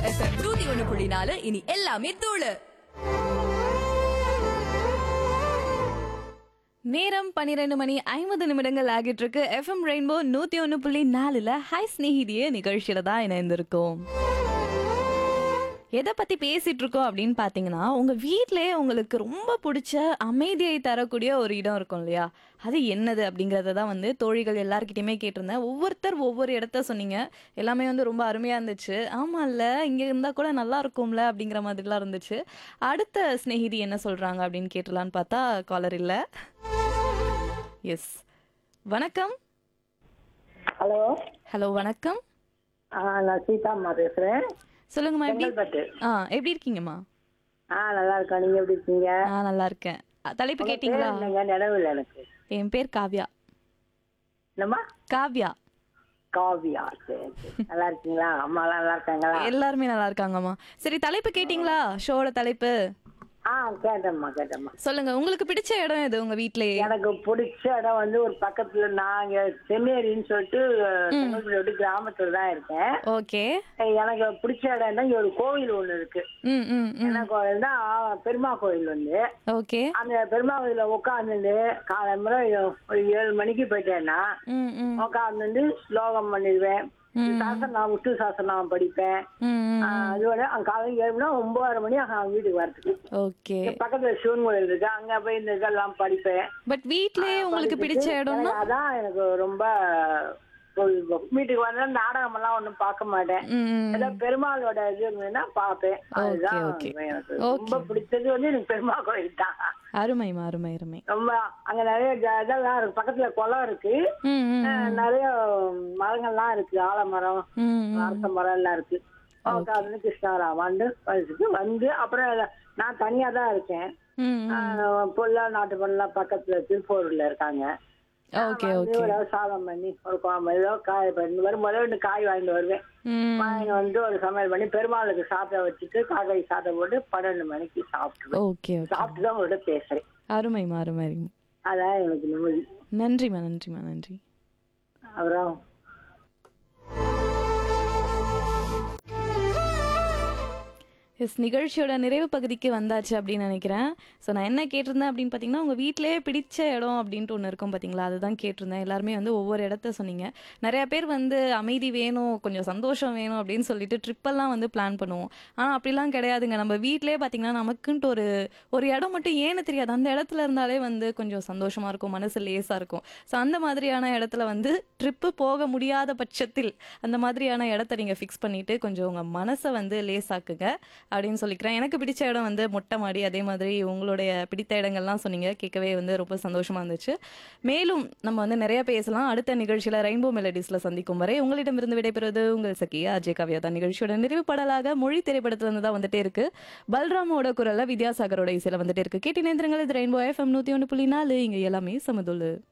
FM நூத்தி ஒண்ணு புள்ளி நாலு இனி எல்லாமே தூளு நேரம் பன்னிரெண்டு மணி ஐம்பது நிமிடங்கள் ஆகிட்டு இருக்கு எஃப்எம் ரெயின்போ நூத்தி ஒன்று புள்ளி நாலுல ஹாய் ஸ்நேகிதியே நிகழ்ச்சியில தான் இணைந்திருக்கோம் எதை பத்தி பேசிட்டு இருக்கோம் அப்படின்னு பாத்தீங்கன்னா உங்க வீட்டிலே உங்களுக்கு ரொம்ப பிடிச்ச அமைதியை தரக்கூடிய ஒரு இடம் இருக்கும் இல்லையா அது என்னது அப்படிங்கறத தான் வந்து தோழிகள் எல்லார்கிட்டயுமே கேட்டிருந்தேன் ஒவ்வொருத்தர் ஒவ்வொரு இடத்த சொன்னீங்க எல்லாமே வந்து ரொம்ப அருமையா இருந்துச்சு ஆமா இல்ல இங்க இருந்தா கூட நல்லா இருக்கும்ல அப்படிங்கிற மாதிரிலாம் இருந்துச்சு அடுத்த ஸ்நேகிதி என்ன சொல்றாங்க அப்படின்னு கேட்டலான்னு பார்த்தா காலர் இல்ல எஸ் வணக்கம் ஹலோ ஹலோ வணக்கம் ஆ நான் சீதாம்மா பேசுறேன் சொல்லுங்கம்மா எப்படி செங்கல்பட்டு ஆ எப்படி இருக்கீங்கம்மா ஆ நல்லா இருக்கேன் நீங்க எப்படி இருக்கீங்க நான் நல்லா இருக்கேன் அ, தலைப்பு உங்க கேட்டிங்களா பேர் என்னங்க நினைவு இல்லை எனக்கு என் பேர் காவ்யா என்னம்மா காவ்யா காவியா சரி சரி நல்லா இருக்கீங்களா அம்மாலாம் நல்லா இருக்காங்களா எல்லாருமே நல்லா இருக்காங்கம்மா சரி தலைப்பு கேட்டிங்களா ஷோட தலைப்பு ஆ கேட்டேம்மா கேட்டேம்மா சொல்லுங்க உங்களுக்கு பிடிச்ச இடம் எது உங்க வீட்லயே எனக்கு பிடிச்ச இடம் வந்து ஒரு பக்கத்துல நான் இங்க சென்னேரின்னு சொல்லிட்டு செங்கல்பட்டு விட்டு கிராமத்துல தான் இருக்கேன் ஓகே எனக்கு பிடிச்ச இடம் தான் இங்க ஒரு கோவில் ஒண்ணு இருக்கு ம் ம் ம் என்ன கோவில் தான் பெருமா கோவில் வந்து ஓகே அந்த பெருமா கோயில உட்காந்துட்டு காலம்புற ஒரு ஏழு மணிக்கு போயிட்டேன்னா ம் ம் உட்காந்து ஸ்லோகம் பண்ணிடுவேன் சாசனம் விட்டு சாசனம் படிப்பேன் ம் ம் ஆஹ் அதோட அங்க காலையில் ஏழுனா ஒன்பதரை மணி ஆகும் வீட்டுக்கு வரதுக்கு ஓகே இங்க பக்கத்துல சிவன் கோயில் இருக்கு அங்க போய் இந்த இதெல்லாம் படிப்பேன் பட் வீட்லயே உங்களுக்கு பிடிச்ச இடம்னா எனக்கு அதான் எனக்கு ரொம்ப பொழுதுபோக்கு. வீட்டுக்கு வந்தா நாடகம் எல்லாம் ஒண்ணும் பார்க்க மாட்டேன் ம் ம். ஏதோ பெருமாளோட இது இருந்ததுன்னா பார்ப்பேன் அதுதான் okay. எனக்கு ரொம்ப பிடிச்சது வந்து எனக்கு பெருமாள் கோயில் தான் அருமைமா அருமை அருமை ரொம்ப அங்க நிறைய ஜ- இதெல்லாம் இருக்கு பக்கத்துல குளம் இருக்கு ம் ம் ஆஹ் நிறைய மரங்கள்லாம் இருக்கு ஆலமரம் ம் ம். அரச மரம் எல்லாம் இருக்கு உட்காந்து கிருஷ்ணாராமான்னு படிச்சுட்டு வந்து அப்புறம் நான் தனியா தான் இருக்கேன் ம் ம். பொல்லா நாட்டு பண்ணலாம் பக்கத்துல திருப்பூர்ல இருக்காங்க ஓகே வந்து ஓகே ஒரு சாதம் பண்ணி ஒரு குழம்பு ஏதோ காய் பண்ணி வரும்போது ரெண்டு காய் வாங்கிட்டு வருவேன் ம் வாங்கிட்டு வந்து ஒரு சமையல் பண்ணி பெருமாளுக்கு சாப்பிட வச்சுட்டு காக்காய் சாதம் போட்டு பன்னெண்டு மணிக்கு சாப்பிட்டுருவேன் ஓகே ஓகே சாப்பிட்டு தான் உங்கள்கிட்ட பேசுறேன் அருமைமா அருமை அருமை அதான் எனக்கு நிம்மதி நன்றிம்மா நன்றிம்மா நன்றி அப்புறம் எஸ் நிகழ்ச்சியோட நிறைவு பகுதிக்கு வந்தாச்சு அப்படின்னு நினைக்கிறேன் ஸோ நான் என்ன கேட்டிருந்தேன் அப்படின்னு பார்த்தீங்கன்னா உங்கள் வீட்டிலேயே பிடிச்ச இடம் அப்படின்ட்டு ஒன்று இருக்கும் பார்த்தீங்களா அதுதான் கேட்டிருந்தேன் எல்லாருமே வந்து ஒவ்வொரு இடத்த சொன்னீங்க நிறைய பேர் வந்து அமைதி வேணும் கொஞ்சம் சந்தோஷம் வேணும் அப்படின்னு சொல்லிட்டு ட்ரிப்பெல்லாம் வந்து பிளான் பண்ணுவோம் ஆனால் அப்படிலாம் கிடையாதுங்க நம்ம வீட்டிலேயே பார்த்தீங்கன்னா நமக்குன்ட்டு ஒரு ஒரு இடம் மட்டும் ஏன்னு தெரியாது அந்த இடத்துல இருந்தாலே வந்து கொஞ்சம் சந்தோஷமா இருக்கும் மனசு லேசாக இருக்கும் ஸோ அந்த மாதிரியான இடத்துல வந்து ட்ரிப்பு போக முடியாத பட்சத்தில் அந்த மாதிரியான இடத்த நீங்கள் ஃபிக்ஸ் பண்ணிட்டு கொஞ்சம் உங்கள் மனசை வந்து லேசாக்குங்க அப்படின்னு சொல்லிக்கிறேன் எனக்கு பிடிச்ச இடம் வந்து மொட்டை மாடி அதே மாதிரி உங்களுடைய பிடித்த இடங்கள்லாம் சொன்னீங்க கேட்கவே வந்து ரொம்ப சந்தோஷமா இருந்துச்சு மேலும் நம்ம வந்து நிறைய பேசலாம் அடுத்த நிகழ்ச்சியில் ரெயின்போ மெலடிஸ்ல சந்திக்கும் வரை உங்களிடமிருந்து விடைபெறுவது உங்கள் சகியா அஜய் கவியா தான் நிகழ்ச்சியோட நிறைவு பாடலாக மொழி திரைப்படத்துல இருந்து தான் வந்துட்டே இருக்கு பல்ராமோட குரல்ல வித்யாசாகரோட இசையில வந்துட்டே இருக்கு கேட்டு நேந்திரங்கள் இது ரெயின்போ எஃப்எம் நூத்தி ஒன்று புள்ளி நாலு இங்க எல்லாமே சமதுள்ளு